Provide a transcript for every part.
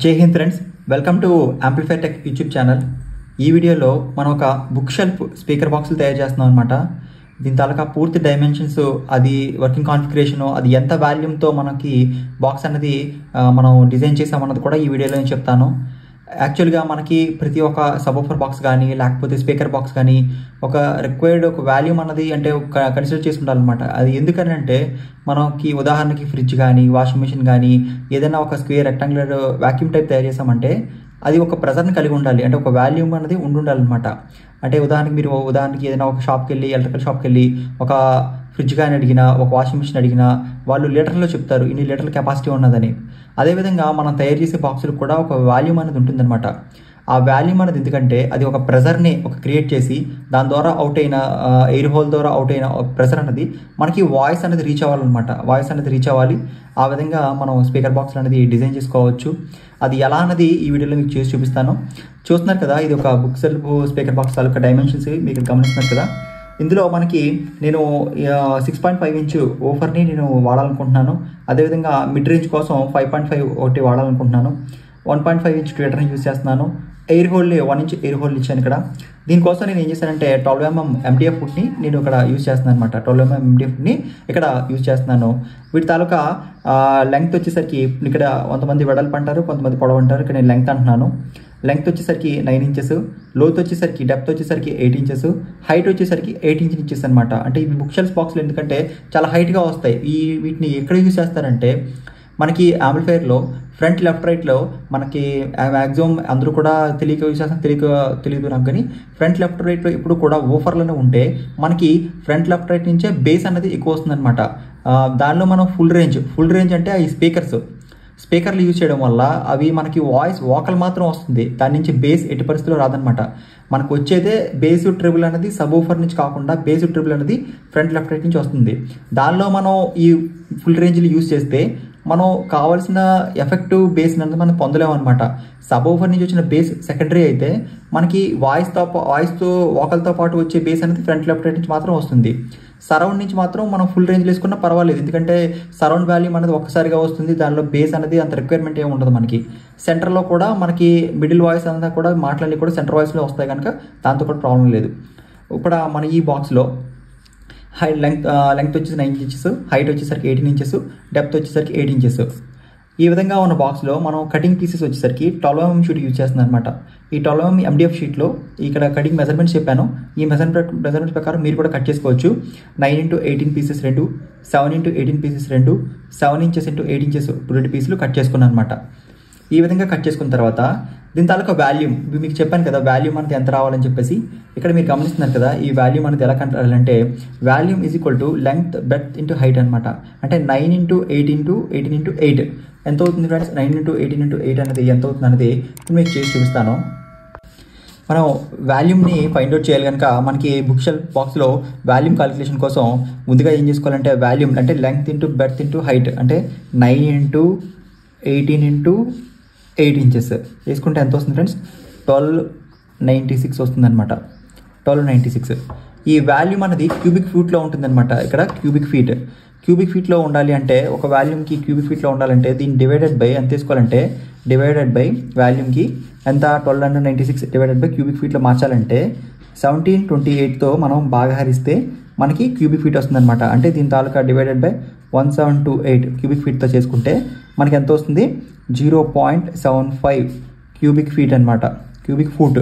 జై Hind friends welcome to amplify tech YouTube channel ఈ వీడియోలో మనం ఒక బుక్ షెల్ఫ్ స్పీకర్ బాక్సులు తయారు చేస్తున్నాం అనమాట దీని తాలూకా పూర్తి డైమెన్షన్స్ అది వర్కింగ్ కాన్ఫిగరేషన్ అది ఎంత వాల్యూమ్తో మనకి బాక్స్ అనేది ఆ, మనం డిజైన్ చేసామన్నది కూడా ఈ వీడియోలో నేను చెప్తాను యాక్చువల్గా మనకి ప్రతి ఒక్క సబోఫర్ బాక్స్ కానీ లేకపోతే స్పీకర్ బాక్స్ కానీ ఒక రిక్వైర్డ్ ఒక వాల్యూమ్ అన్నది అంటే కన్సిడర్ చేసి ఉండాలన్నమాట అది ఎందుకని అంటే మనకి ఉదాహరణకి ఫ్రిడ్జ్ కానీ వాషింగ్ మిషన్ కానీ ఏదైనా ఒక స్క్వేర్ రెక్టాంగులర్ వాక్యూమ్ టైప్ తయారు చేసామంటే అది ఒక ప్రెజర్ని కలిగి ఉండాలి అంటే ఒక వాల్యూమ్ అనేది ఉండి ఉండాలన్నమాట అంటే ఉదాహరణకి మీరు ఉదాహరణకి ఏదైనా ఒక షాప్కి వెళ్ళి ఎలక్ట్రికల్ షాప్కి వెళ్ళి ఒక ఫ్రిడ్జ్ కానీ అడిగినా ఒక వాషింగ్ మిషన్ అడిగినా వాళ్ళు లీటర్లో చెప్తారు ఇన్ని లీటర్ల కెపాసిటీ ఉన్నదని అదేవిధంగా మనం తయారు చేసే బాక్సులకు కూడా ఒక వాల్యూమ్ అనేది ఉంటుందన్నమాట ఆ వాల్యూమ్ అనేది ఎందుకంటే అది ఒక ప్రెజర్ని ఒక క్రియేట్ చేసి దాని ద్వారా అవుట్ అయిన ఎయిర్ హోల్ ద్వారా అవుట్ అయిన ప్రెజర్ అనేది మనకి వాయిస్ అనేది రీచ్ అవ్వాలన్నమాట వాయిస్ అనేది రీచ్ అవ్వాలి ఆ విధంగా మనం స్పీకర్ బాక్స్ అనేది డిజైన్ చేసుకోవచ్చు అది ఎలా అన్నది ఈ వీడియోలో మీకు చేసి చూపిస్తాను చూస్తున్నారు కదా ఇది ఒక బుక్ సెల్ఫ్ స్పీకర్ బాక్స్ తాలూకా డైమెన్షన్స్ మీకు గమనిస్తున్నారు కదా ఇందులో మనకి నేను సిక్స్ పాయింట్ ఫైవ్ ఇంచ్ ఓఫర్ని నేను వాడాలనుకుంటున్నాను అదేవిధంగా మిడ్ రేంజ్ కోసం ఫైవ్ పాయింట్ ఫైవ్ ఒకటి వాడాలనుకుంటున్నాను వన్ పాయింట్ ఫైవ్ ఇంచ్ ట్విటర్ని యూస్ చేస్తున్నాను air hole one inch air hole ఇచ్చాను ఇక్కడ దీనికోసం నేను ఏం చేశానంటే ట్వెల్వ్ ఎంఎం ఎండిఎఫ్ ఫుడ్ని నేను ఇక్కడ యూస్ చేస్తున్నాను అనమాట ట్వెల్వ్ ఎంఎం ఎండిఎఫ్ ఫుడ్ని ఇక్కడ యూస్ చేస్తున్నాను వీటి తాలూకా లెంగ్త్ వచ్చేసరికి ఇక్కడ కొంతమంది వెడల్పు అంటారు కొంతమంది పొడవు అంటారు ఇక్కడ నేను లెంగ్త్ అంటున్నాను లెంగ్త్ వచ్చేసరికి నైన్ ఇంచెస్ లోత్ వచ్చేసరికి డెప్త్ వచ్చేసరికి ఎయిట్ ఇంచెస్ హైట్ వచ్చేసరికి ఎయిట్ ఇంచ్ ఇంచెస్ అనమాట అంటే ఇవి బుక్ షెల్స్ బాక్స్లు ఎందుకంటే చాలా హైట్గా వస్తాయి ఈ వీటిని ఎక్కడ యూస్ చేస్తారంటే మనకి ఆంప్లిఫైర్లో ఫ్రంట్ లెఫ్ట్ రైట్లో మనకి మ్యాక్సిమం అందరూ కూడా తెలియక యూస్ చేస్తాం తెలియక తెలియదు నాకు కానీ ఫ్రంట్ లెఫ్ట్ రైట్లో ఇప్పుడు కూడా ఓఫర్లోనే ఉంటే మనకి ఫ్రంట్ లెఫ్ట్ రైట్ నుంచే బేస్ అనేది ఎక్కువ వస్తుందన్నమాట ఆ, దానిలో మనం ఫుల్ రేంజ్ ఫుల్ రేంజ్ అంటే ఈ స్పీకర్స్ స్పీకర్లు యూజ్ చేయడం వల్ల అవి మనకి వాయిస్ వోకల్ మాత్రం వస్తుంది దాని నుంచి బేస్ ఎట్టి పరిస్థితిలో రాదనమాట మనకు వచ్చేదే బేస్ ట్రిబుల్ అనేది సబూఫర్ నుంచి కాకుండా బేస్ ట్రిబుల్ అనేది ఫ్రంట్ లెఫ్ట్ రైట్ నుంచి వస్తుంది దానిలో మనం ఈ ఫుల్ రేంజ్లు యూజ్ చేస్తే మనం కావాల్సిన ఎఫెక్టివ్ బేస్ అనేది మనం పొందలేము అనమాట సబూఫర్ నుంచి వచ్చిన బేస్ సెకండరీ అయితే మనకి వాయిస్తో వాయిస్తో వోకల్తో పాటు వచ్చే బేస్ అనేది ఫ్రంట్ లెఫ్ట్ రైట్ నుంచి మాత్రం వస్తుంది సరౌండ్ నుంచి మాత్రం మనం ఫుల్ రేంజ్ వేసుకున్నా పర్వాలేదు ఎందుకంటే సరౌండ్ వాల్యూమ్ అనేది ఒక్కసారిగా వస్తుంది దానిలో బేస్ అనేది అంత రిక్వైర్మెంట్ ఏమి ఉండదు మనకి సెంటర్లో కూడా మనకి మిడిల్ వాయిస్ అంతా కూడా మాటలన్నీ కూడా సెంటర్ వాయిస్లో వస్తాయి కనుక దాంతో కూడా ప్రాబ్లం లేదు ఇప్పుడు మన ఈ బాక్స్లో హై లెంగ్త్ లెంగ్త్ వచ్చేసి నైన్ ఇంచెస్ హైట్ వచ్చేసరికి ఎయిటీన్ ఇంచెస్ డెప్త్ వచ్చేసరికి ఎయిట్ ఇంచెస్ ఈ విధంగా ఉన్న బాక్స్లో మనం కటింగ్ పీసెస్ వచ్చేసరికి ట్వెల్వ్ ఎంఎం షీట్ యూజ్ చేస్తున్నాం అనమాట ఈ ట్వెల్వ్ ఎంఎం ఎండిఎఫ్ షీట్లో ఇక్కడ కటింగ్ మెజర్మెంట్స్ చెప్పాను ఈ మెజర్మెంట్ మెజర్మెంట్స్ ప్రకారం మీరు కూడా కట్ చేసుకోవచ్చు నైన్ ఇంటూ ఎయిటీన్ పీసెస్ రెండు సెవెన్ ఇంటూ ఎయిటీన్ పీసెస్ రెండు seven inches into eight inches రెండు పీసులు కట్ చేసుకున్నాను అనమాట ఈ విధంగా కట్ చేసుకున్న తర్వాత దీని తాలూకా వాల్యూమ్ ఇవి మీకు చెప్పాను కదా వాల్యూమ్ అనేది ఎంత రావాలని చెప్పేసి ఇక్కడ మీరు గమనిస్తున్నారు కదా ఈ వాల్యూమ్ అనేది ఎలా కట్టాలంటే volume is equal to length breadth into height అనమాట అంటే nine into eight into eighteen into eight ఎంత అవుతుంది friends nine into eighteen into eight అనేది ఎంత అవుతుంది అనేది ఇప్పుడు మీకు చేసి చూపిస్తాను మనం వాల్యూమ్ని ఫైండ్ అవుట్ చేయాలి కనుక మనకి బుక్ షెల్ఫ్ బాక్స్లో వాల్యూమ్ క్యాలిక్యులేషన్ కోసం ముందుగా ఏం చేసుకోవాలంటే వాల్యూమ్ అంటే length into breadth into height అంటే nine into eighteen into eight inches వేసుకుంటే ఎంత వస్తుంది ఫ్రెండ్స్ ట్వెల్వ్ నైంటీ సిక్స్ వస్తుంది అనమాట ట్వెల్వ్ నైంటీ సిక్స్ ఈ వాల్యూమ్ అనేది క్యూబిక్ ఫీట్లో ఉంటుందన్నమాట ఇక్కడ క్యూబిక్ ఫీట్ క్యూబిక్ ఫీట్లో ఉండాలి అంటే ఒక వాల్యూమ్కి క్యూబిక్ ఫీట్లో ఉండాలంటే దీన్ని డివైడెడ్ బై ఎంత తీసుకోవాలంటే డివైడెడ్ బై వాల్యూమ్కి ఎంత twelve hundred ninety six divided by cubic ఫీట్లో మార్చాలంటే సెవెంటీన్ ట్వంటీ ఎయిట్తో మనం బాగా హరిస్తే మనకి క్యూబిక్ ఫీట్ వస్తుందన్నమాట అంటే దీని తాలూకా divided by one seven two eight cubic ఫీట్తో చేసుకుంటే మనకి ఎంత వస్తుంది zero point seven five cubic feet అనమాట క్యూబిక్ ఫూట్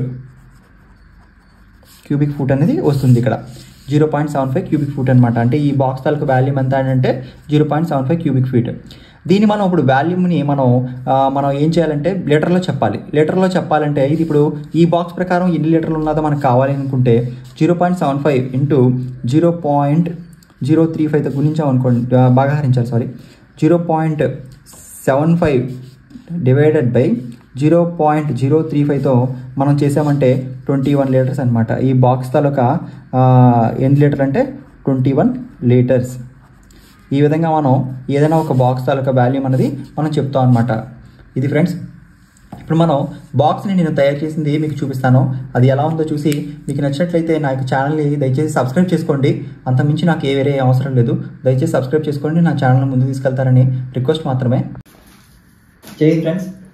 క్యూబిక్ ఫూట్ అనేది వస్తుంది ఇక్కడ zero point seven five cubic foot అనమాట అంటే ఈ బాక్స్ తాలూకు వాల్యూమ్ ఎంత అంటే zero point seven five cubic feet దీన్ని మనం ఇప్పుడు వాల్యూమ్ని మనం ఆ, మనం ఏం చేయాలంటే లీటర్లో చెప్పాలి లీటర్లో చెప్పాలంటే ఇది ఇప్పుడు ఈ బాక్స్ ప్రకారం ఎన్ని లీటర్లు ఉన్నదో మనకు కావాలి అనుకుంటే zero point seven five into zero point zero three ఫైవ్తో గుణించాం అనుకోండి ఆ, బాగా హరించాలి sorry zero point seven five divided by zero point zero three ఫైవ్తో మనం చేసామంటే ట్వంటీ వన్ లీటర్స్ అనమాట ఈ బాక్స్ తాలూకా ఆ, ఎన్ని లీటర్ అంటే ట్వంటీ వన్ లీటర్స్ ఈ విధంగా మనం ఏదైనా ఒక బాక్స్ తాలూకా వాల్యూమ్ అనేది మనం చెప్తాం అనమాట ఇది ఫ్రెండ్స్ ఇప్పుడు మనం బాక్స్ని నేను తయారు చేసింది మీకు చూపిస్తాను అది ఎలా ఉందో చూసి మీకు నచ్చినట్లయితే నా యొక్క ఛానల్ని దయచేసి సబ్స్క్రైబ్ చేసుకోండి అంత మించి నాకు ఏ వేరే అవసరం లేదు దయచేసి సబ్స్క్రైబ్ చేసుకోండి నా ఛానల్ ముందుకు తీసుకెళ్తారని రిక్వెస్ట్ మాత్రమే జై ఫ్రెండ్స్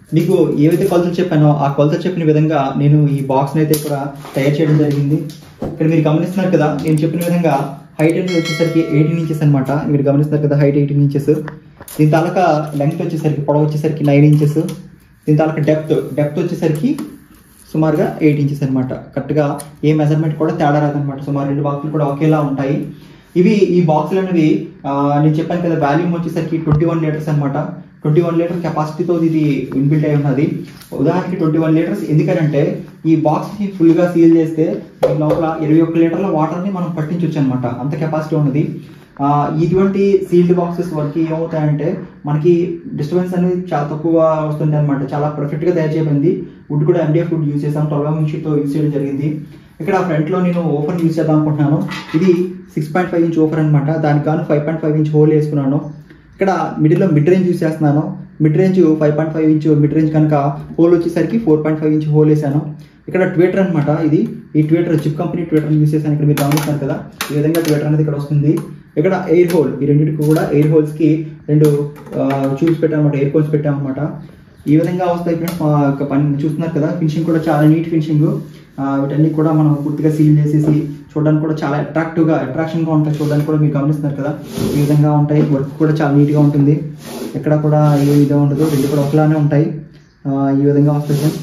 మీకు ఏవైతే కొలతలు చెప్పానో ఆ కొలతలు చెప్పిన విధంగా నేను ఈ బాక్స్ని అయితే కూడా తయారు చేయడం జరిగింది ఇక్కడ మీరు గమనిస్తున్నారు కదా నేను చెప్పిన విధంగా హైట్ అనేది వచ్చేసరికి ఎయిటీన్ ఇంచెస్ అనమాట మీరు గమనిస్తున్నారు కదా హైట్ ఎయిటీన్ ఇంచెస్ దీని తాలూకా లెంగ్త్ వచ్చేసరికి పొడవు వచ్చేసరికి నైన్ ఇంచెస్ దీని తాలూకా డెప్త్ డెప్త్ వచ్చేసరికి సుమారుగా ఎయిట్ ఇంచెస్ అనమాట కరెక్ట్గా ఏ మెజర్మెంట్ కూడా తేడా రాదనమాట సుమారు రెండు బాక్సులు కూడా ఒకేలా ఉంటాయి ఇవి ఈ బాక్సులు అనేవి ఆ, నేను చెప్పాను కదా వాల్యూమ్ వచ్చేసరికి ట్వంటీ వన్ లీటర్స్ అనమాట ట్వంటీ వన్ లీటర్ కెపాసిటీతో ఇది ఇన్బిల్ట్ అయి ఉన్నది ఉదాహరణకి ట్వంటీ వన్ లీటర్స్ ఎందుకంటే ఈ బాక్స్ని ఫుల్గా సీల్ చేస్తే దీని లోపల ఇరవై ఒక్క లీటర్ల వాటర్ని మనం పట్టించవచ్చు అనమాట అంత కెపాసిటీ ఉన్నది ఆ, ఇటువంటి సీల్డ్ బాక్సెస్ వరకు ఏమవుతాయంటే మనకి డిస్టర్బెన్స్ అనేది చాలా తక్కువ వస్తుంది అనమాట చాలా పర్ఫెక్ట్గా తయారు చేయబడింది వుడ్ కూడా ఎండిఎఫ్ వుడ్ యూజ్ చేసాం ట్వెల్వ్ ఎంఎం షీట్తో యూజ్ చేయడం జరిగింది ఇక్కడ ఫ్రంట్లో నేను ఓపెన్ యూజ్ చేద్దాం అనుకుంటున్నాను ఇది six point five inch open అనమాట దానికి గాను five point five inch hole వేసుకున్నాను ఇక్కడ మిడిల్లో మిడ్ రేంజ్ యూస్ చేస్తున్నాను mid range five point five inch mid range కనుక హోల్ వచ్చేసరికి four point five inch hole వేసాను ఇక్కడ ట్విటర్ అనమాట ఇది ఈ tweeter chip company tweeter use చేశాను ఇక్కడ మీరు గమనిస్తున్నారు కదా ఈ విధంగా ట్విటర్ అనేది ఇక్కడ వస్తుంది ఇక్కడ ఎయిర్ హోల్ ఈ రెండింటికి కూడా ఎయిర్ హోల్స్కి రెండు చూసి పెట్టామన్నమాట ఎయిర్ హోల్స్ పెట్టామన్నమాట ఈ విధంగా వస్తాయి ఫ్రెండ్స్ మా యొక్క పని చూస్తున్నారు కదా ఫినిషింగ్ కూడా చాలా నీట్ ఫినిషింగ్ వీటన్ని కూడా మనం పూర్తిగా సీల్ చేసేసి చూడడానికి కూడా చాలా అట్రాక్టివ్గా అట్రాక్షన్గా ఉంటాయి చూడడానికి కూడా మీరు గమనిస్తున్నారు కదా ఈ విధంగా ఉంటాయి వర్క్ కూడా చాలా నీట్గా ఉంటుంది ఎక్కడ కూడా ఏ విధంగా ఉండదు రెండు కూడా ఒకలానే ఉంటాయి ఆ, ఈ విధంగా వస్తాయి ఫ్రెండ్స్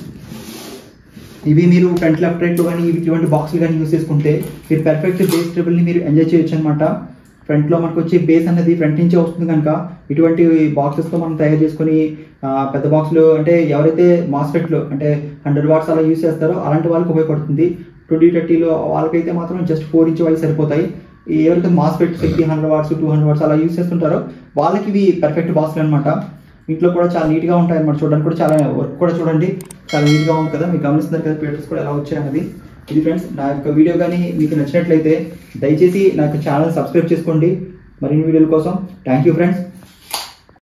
ఇవి మీరు ఫ్రంట్ లెఫ్ట్ రైట్ కానీ ఇవి ఇటువంటి బాక్స్లు కానీ యూస్ చేసుకుంటే మీరు పర్ఫెక్ట్ బేస్ ట్రిబుల్ని మీరు ఎంజాయ్ చేయొచ్చు అనమాట ఫ్రంట్లో మనకు వచ్చే బేస్ అనేది ఫ్రంట్ నుంచే వస్తుంది కనుక ఇటువంటి బాక్సెస్తో మనం తయారు చేసుకొని ఆ, పెద్ద బాక్సులు అంటే ఎవరైతే మాస్ఫెట్లు అంటే హండ్రెడ్ వాట్స్ అలా యూస్ చేస్తారో అలాంటి వాళ్ళకి ఉపయోగపడుతుంది ట్వంటీ థర్టీలో వాళ్ళకైతే మాత్రం జస్ట్ ఫోర్ ఇంచ్ వైస్ సరిపోతాయి ఈ ఎవరైతే మాస్ఫెట్ శక్తి hundred watts two hundred watts అలా యూస్ చేస్తుంటారో వాళ్ళకి ఇవి పర్ఫెక్ట్ బాక్సులు అనమాట ఇంట్లో కూడా చాలా నీట్గా ఉంటాయి అన్నమాట చూడడానికి కూడా చాలా వర్క్ కూడా చూడండి చాలా నీట్గా ఉంది కదా మీకు గమనిస్తున్నారు కదా పేటర్స్ కూడా ఎలా వచ్చాయి అన్నది ఇది ఫ్రెండ్స్ నా యొక్క వీడియో కానీ మీకు నచ్చినట్లయితే దయచేసి నా యొక్క ఛానల్ సబ్స్క్రైబ్ చేసుకోండి మరిన్ని వీడియోల కోసం థ్యాంక్ యూ ఫ్రెండ్స్